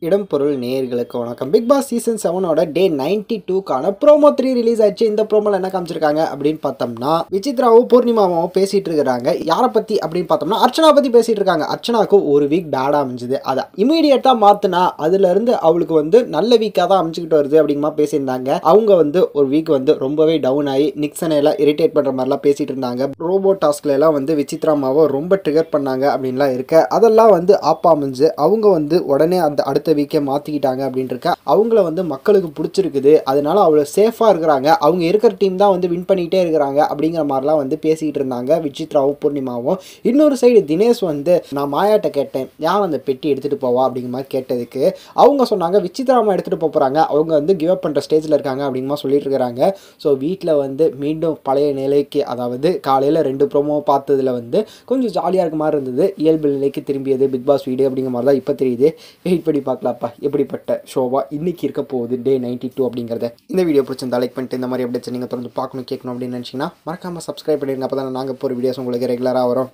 இடம் பொருள் நேயர்களுக்கு வணக்கம் பிக் பாஸ் சீசன் செவனோட டே நைன்டி டூக்கான ப்ரோமோ த்ரீ ரிலீஸ் ஆச்சு இந்த ப்ரோமோல என்ன காமிச்சிருக்காங்க அப்படின்னு பார்த்தோம்னா விசித்ராவும் பூர்ணிமாவும் பேசிட்டு இருக்கிறாங்க யாரை பத்தி அப்படின்னு பார்த்தோம்னா அர்ச்சனா பத்தி பேசிட்டு இருக்காங்க அர்ச்சனாவுக்கு ஒரு வீக் பேடா அமைஞ்சுது அதை இமீடியட்டா மாத்தினா அதுல இருந்து அவளுக்கு வந்து நல்ல வீக்காக தான் அமைச்சுக்கிட்டு வருது அப்படிங்கிற மாதிரி பேசியிருந்தாங்க அவங்க வந்து ஒரு வீக் வந்து ரொம்பவே டவுன் ஆகி நிக்சனை எல்லாம் இரிட்டேட் பண்ற மாதிரிலாம் பேசிட்டு இருந்தாங்க ரோபோ டாஸ்க்ல எல்லாம் வந்து விசித்ராமாவை ரொம்ப ட்ரிகர் பண்ணாங்க அப்படின்லாம் இருக்க அதெல்லாம் வந்து ஆப்பா அமைஞ்சு அவங்க வந்து உடனே அந்த அடுத்த வீக்கே மாற்றிக்கிட்டாங்க அப்படின்ட்டு இருக்க அவங்கள வந்து மக்களுக்கு பிடிச்சிருக்குது அதனால அவ்வளோ சேஃபாக இருக்கிறாங்க அவங்க இருக்கிற டீம் தான் வந்து வின் பண்ணிகிட்டே இருக்கிறாங்க அப்படிங்கிற மாதிரிலாம் வந்து பேசிக்கிட்டு இருந்தாங்க விசித்ராவும் பூர்ணிமாவும் இன்னொரு சைடு தினேஷ் வந்து நான் மாயாட்ட கேட்டேன் யார் அந்த பெட்டி எடுத்துகிட்டு போவா அப்படிங்கிற மாதிரி கேட்டதுக்கு அவங்க சொன்னாங்க விசித்ராமா எடுத்துகிட்டு போகிறாங்க அவங்க வந்து கிவ் அப் பண்ணுற ஸ்டேஜில் இருக்காங்க அப்படிங்கிற மாதிரி சொல்லிட்டு இருக்கிறாங்க ஸோ வீட்டில் வந்து மீண்டும் பழைய நிலைக்கு அதாவது காலையில் ரெண்டு ப்ரோமோ பார்த்ததுல வந்து கொஞ்சம் ஜாலியாக இருக்க மாதிரி இருந்தது இயல்பு நிலைக்கு திரும்பியது பிக் பாஸ் வீடியோ அப்படிங்கிற மாதிரி தான் இப்போ தெரியுது வெயிட் பண்ணி பார்க்கலாப்பா எப்படிப்பட்ட ஷோவா இன்னைக்கு இருக்க போகுது டே நைன்டி டூ அப்படிங்கிறத இந்த வீடியோ பிடிச்சிருந்தா லைக் பண்ணிட்டு இந்த மாதிரி அப்டேட்ஸ் நீங்கள் தொடர்ந்து பார்க்கணும் கேட்கணும் அப்படின்னு நினச்சிங்கன்னா மறக்காமல் சப்ஸ்கிரைப் பண்ணிடுங்க அப்போ தான் நாங்கள் போகிற வீடியோஸ் உங்களுக்கு ரெகுலராக வரும்